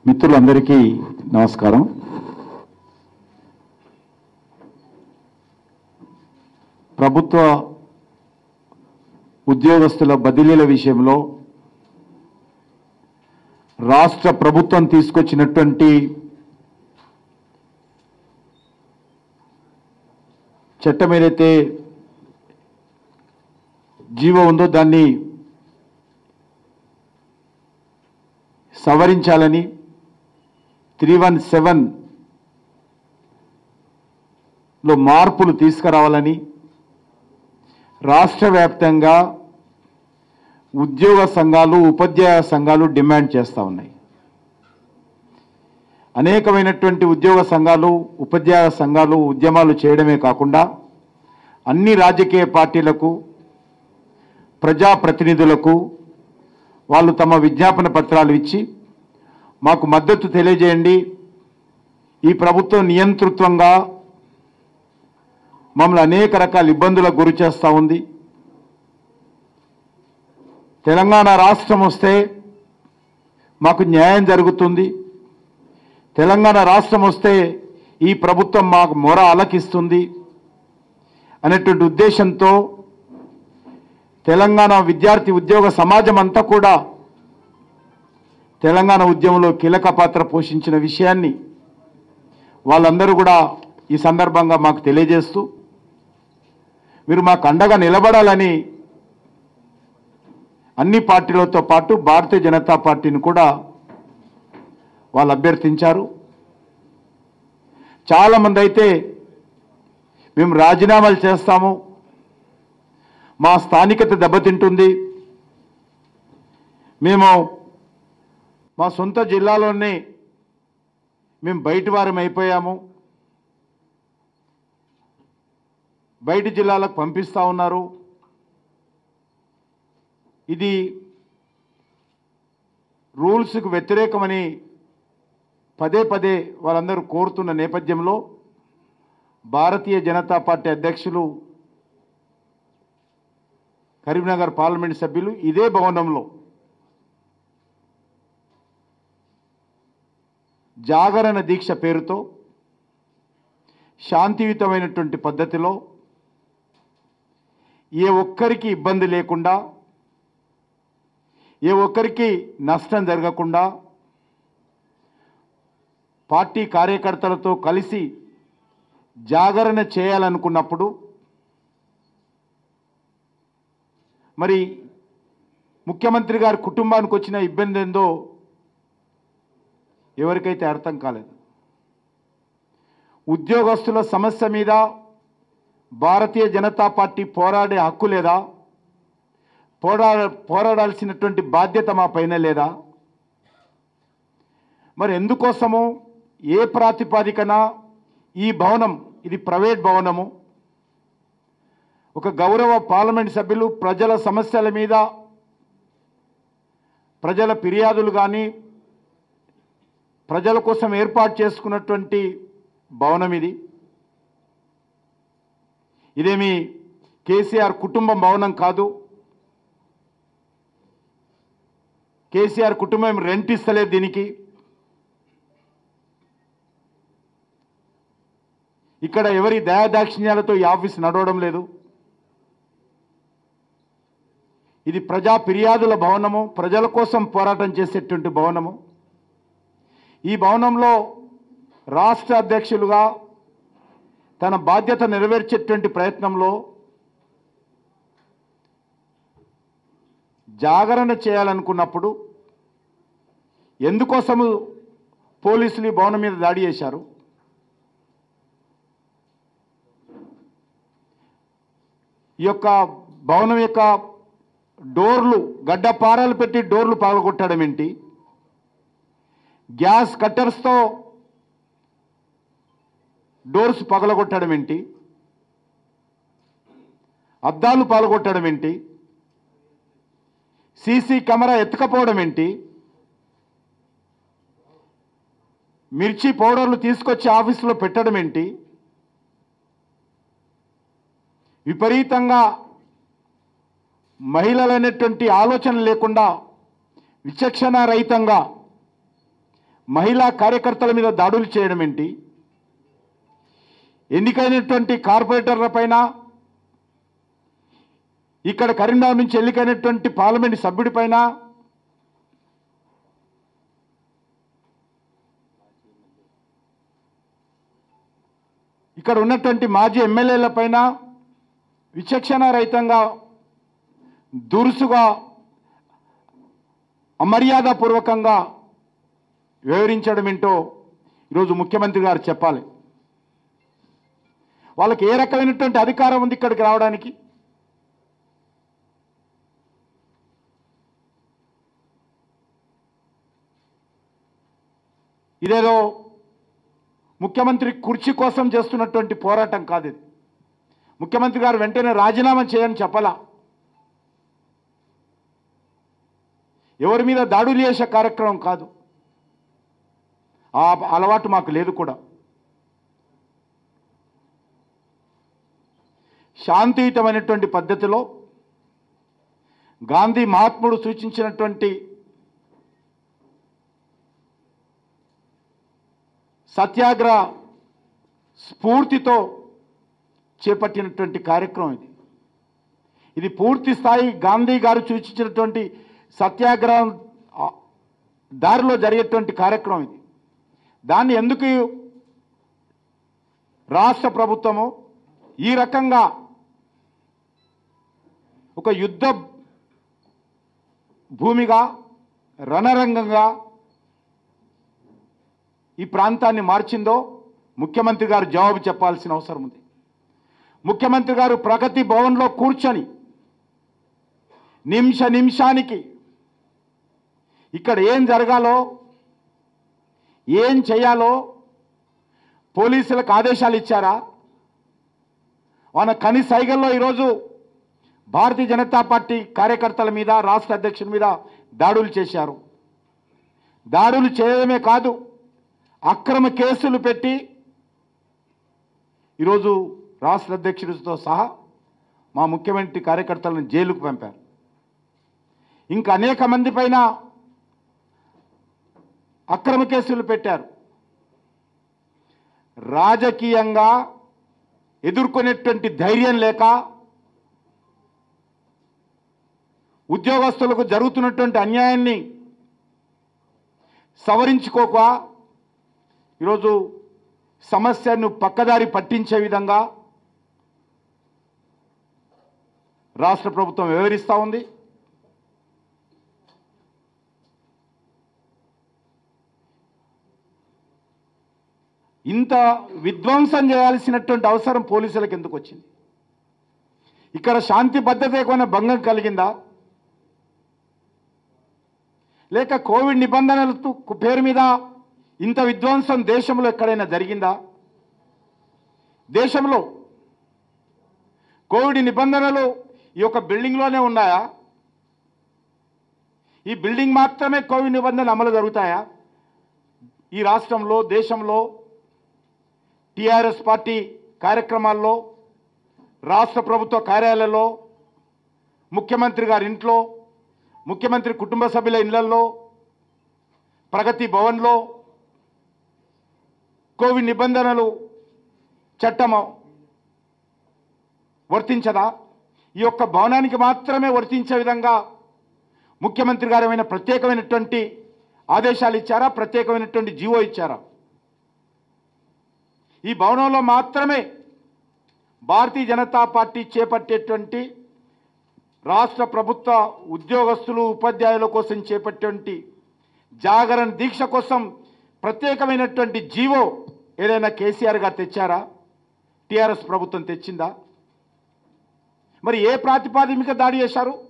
మిత్రులందరికీ నమస్కారం ప్రభుత్వ ఉద్యోగస్తుల బదిలీల విషయంలో రాష్ట్ర ప్రభుత్వం తీసుకొచ్చినటువంటి చట్టం ఏదైతే జీవో ఉందో దాన్ని సవరించాలని త్రీ వన్ సెవెన్లో మార్పులు తీసుకురావాలని రాష్ట్ర వ్యాప్తంగా ఉద్యోగ సంఘాలు ఉపాధ్యాయ సంఘాలు డిమాండ్ చేస్తూ ఉన్నాయి అనేకమైనటువంటి ఉద్యోగ సంఘాలు ఉపాధ్యాయ సంఘాలు ఉద్యమాలు చేయడమే కాకుండా అన్ని రాజకీయ పార్టీలకు ప్రజాప్రతినిధులకు వాళ్ళు తమ విజ్ఞాపన పత్రాలు ఇచ్చి మాకు మద్దతు తెలియజేయండి ఈ ప్రభుత్వం నియంతృత్వంగా మమ్మల్ని అనేక రకాల ఇబ్బందులకు గురి చేస్తూ ఉంది తెలంగాణ రాష్ట్రం వస్తే మాకు న్యాయం జరుగుతుంది తెలంగాణ రాష్ట్రం వస్తే ఈ ప్రభుత్వం మాకు మొర అలకిస్తుంది అనేటువంటి ఉద్దేశంతో తెలంగాణ విద్యార్థి ఉద్యోగ సమాజం అంతా కూడా తెలంగాణ ఉద్యమంలో కీలక పాత్ర పోషించిన విషయాన్ని వాళ్ళందరూ కూడా ఈ సందర్భంగా మాకు తెలియజేస్తూ మీరు మాకు అండగా నిలబడాలని అన్ని పార్టీలతో పాటు భారతీయ జనతా పార్టీని కూడా వాళ్ళు అభ్యర్థించారు చాలామంది అయితే మేము రాజీనామాలు చేస్తాము మా స్థానికత దెబ్బతింటుంది మేము మా సొంత జిల్లాలోనే మేము బయటి వారం అయిపోయాము బయటి జిల్లాలకు పంపిస్తూ ఉన్నారు ఇది రూల్స్కు వ్యతిరేకమని పదే పదే వాళ్ళందరూ కోరుతున్న నేపథ్యంలో భారతీయ జనతా పార్టీ అధ్యక్షులు కరీంనగర్ పార్లమెంట్ సభ్యులు ఇదే భవనంలో జాగరణ దీక్ష పేరుతో శాంతియుతమైనటువంటి పద్ధతిలో ఏ ఒక్కరికి ఇబ్బంది లేకుండా ఏ ఒక్కరికి నష్టం జరగకుండా పార్టీ కార్యకర్తలతో కలిసి జాగరణ చేయాలనుకున్నప్పుడు మరి ముఖ్యమంత్రి గారి కుటుంబానికి వచ్చిన ఇబ్బంది ఏందో ఎవరికైతే అర్థం కాలేదు ఉద్యోగస్తుల సమస్య మీద భారతీయ జనతా పార్టీ పోరాడే హక్కు లేదా పోరా పోరాడాల్సినటువంటి బాధ్యత మా పైన లేదా మరి ఎందుకోసము ఏ ప్రాతిపాదికన ఈ భవనం ఇది ప్రైవేట్ భవనము ఒక గౌరవ పార్లమెంట్ సభ్యులు ప్రజల సమస్యల మీద ప్రజల ఫిర్యాదులు కానీ ప్రజల కోసం ఏర్పాటు చేసుకున్నటువంటి భవనం ఇది ఇదేమి కేసీఆర్ కుటుంబం భవనం కాదు కేసీఆర్ కుటుంబం రెంట్ ఇస్తలేదు దీనికి ఇక్కడ ఎవరి దయాదాక్షిణ్యాలతో ఈ ఆఫీస్ నడవడం లేదు ఇది ప్రజా ఫిర్యాదుల భవనము ప్రజల కోసం పోరాటం చేసేటువంటి భవనము ఈ భవనంలో రాష్ట్ర అధ్యక్షులుగా తన బాధ్యత నెరవేర్చేటువంటి ప్రయత్నంలో జాగరణ చేయాలనుకున్నప్పుడు ఎందుకోసము పోలీసులు ఈ భవనం మీద దాడి చేశారు ఈ యొక్క భవనం యొక్క డోర్లు గడ్డపారాలు పెట్టి డోర్లు పగలగొట్టడం ఏంటి గ్యాస్ కట్టర్స్తో డోర్స్ పగలగొట్టడం ఏంటి అద్దాలు పగలగొట్టడం ఏంటి సీసీ కెమెరా ఎత్తుకపోవడం ఏంటి మిర్చి పౌడర్లు తీసుకొచ్చి ఆఫీసులో పెట్టడం ఏంటి విపరీతంగా మహిళలనేటువంటి ఆలోచన లేకుండా విచక్షణ రహితంగా మహిళా కార్యకర్తల మీద దాడులు చేయడం ఏంటి ఎన్నికైనటువంటి కార్పొరేటర్ల పైన ఇక్కడ కరీంనగర్ నుంచి ఎన్నికైనటువంటి పార్లమెంట్ సభ్యుడి పైన ఇక్కడ ఉన్నటువంటి మాజీ ఎమ్మెల్యేల పైన విచక్షణ రహితంగా దురుసుగా అమర్యాదపూర్వకంగా వివరించడం ఏంటో ఈరోజు ముఖ్యమంత్రి గారు చెప్పాలి వాళ్ళకి ఏ రకమైనటువంటి అధికారం ఉంది ఇక్కడికి రావడానికి ఇదేదో ముఖ్యమంత్రి కుర్చీ కోసం చేస్తున్నటువంటి పోరాటం కాదు ఇది ముఖ్యమంత్రి గారు వెంటనే రాజీనామా చేయని చెప్పలా ఎవరి మీద దాడులు చేసే కార్యక్రమం కాదు ఆ అలవాటు మాకు లేదు కూడా శాంతియుతమైనటువంటి పద్ధతిలో గాంధీ మహాత్ముడు సూచించినటువంటి సత్యాగ్రహ స్ఫూర్తితో చేపట్టినటువంటి కార్యక్రమం ఇది ఇది పూర్తి స్థాయి గాంధీ గారు సూచించినటువంటి సత్యాగ్రహం ఆ, దారిలో జరిగేటువంటి కార్యక్రమం ఇది దాన్ని ఎందుకు రాష్ట్ర ప్రభుత్వము ఈ రకంగా ఒక యుద్ధ భూమిగా రణరంగంగా ఈ ప్రాంతాన్ని మార్చిందో ముఖ్యమంత్రి గారు జవాబు చెప్పాల్సిన అవసరం ఉంది ముఖ్యమంత్రి గారు ప్రగతి భవన్లో కూర్చొని నిమిష నిమిషానికి ఇక్కడ ఏం జరగాలో ఏం చేయాలో పోలీసులకు ఆదేశాలు ఇచ్చారా వాళ్ళ కని సైగల్లో ఈరోజు భారతీయ జనతా పార్టీ కార్యకర్తల మీద రాష్ట్ర అధ్యక్షుని మీద దాడులు చేశారు దాడులు చేయడమే కాదు అక్రమ కేసులు పెట్టి ఈరోజు రాష్ట్ర అధ్యక్షుడితో సహా మా ముఖ్యమంత్రి కార్యకర్తలను జైలుకు పంపారు ఇంకా అనేక మంది పైన అక్రమ కేసులు పెట్టారు రాజకీయంగా ఎదుర్కొనేటువంటి ధైర్యం లేక ఉద్యోగస్తులకు జరుగుతున్నటువంటి అన్యాయాన్ని సవరించుకోక ఈరోజు సమస్యను పక్కదారి పట్టించే విధంగా రాష్ట్ర ప్రభుత్వం వివరిస్తూ ఉంది ఇంత విధ్వంసం చేయాల్సినటువంటి అవసరం పోలీసులకు ఎందుకు వచ్చింది ఇక్కడ శాంతి భద్రత ఏమైనా భంగం కలిగిందా లేక కోవిడ్ నిబంధనలతో పేరు మీద ఇంత విధ్వంసం దేశంలో ఎక్కడైనా జరిగిందా దేశంలో కోవిడ్ నిబంధనలు ఈ యొక్క బిల్డింగ్లోనే ఉన్నాయా ఈ బిల్డింగ్ మాత్రమే కోవిడ్ నిబంధనలు అమలు జరుగుతాయా ఈ రాష్ట్రంలో దేశంలో టిఆర్ఎస్ పార్టీ కార్యక్రమాల్లో రాష్ట్ర ప్రభుత్వ కార్యాలయాల్లో ముఖ్యమంత్రి గారి ఇంట్లో ముఖ్యమంత్రి కుటుంబ సభ్యుల ఇళ్లలో ప్రగతి భవన్లో కోవిడ్ నిబంధనలు చట్టము వర్తించదా ఈ యొక్క భవనానికి మాత్రమే వర్తించే విధంగా ముఖ్యమంత్రి గారు ఏమైనా ప్రత్యేకమైనటువంటి ఆదేశాలు ఇచ్చారా ప్రత్యేకమైనటువంటి జీవో ఇచ్చారా ఈ భవనంలో మాత్రమే భారతీయ జనతా పార్టీ చేపట్టేటువంటి రాష్ట్ర ప్రభుత్వ ఉద్యోగస్తులు ఉపాధ్యాయుల కోసం చేపట్టేటువంటి జాగరణ దీక్ష కోసం ప్రత్యేకమైనటువంటి జీవో ఏదైనా కేసీఆర్ గారు తెచ్చారా టీఆర్ఎస్ ప్రభుత్వం తెచ్చిందా మరి ఏ ప్రాతిపాదిక దాడి చేశారు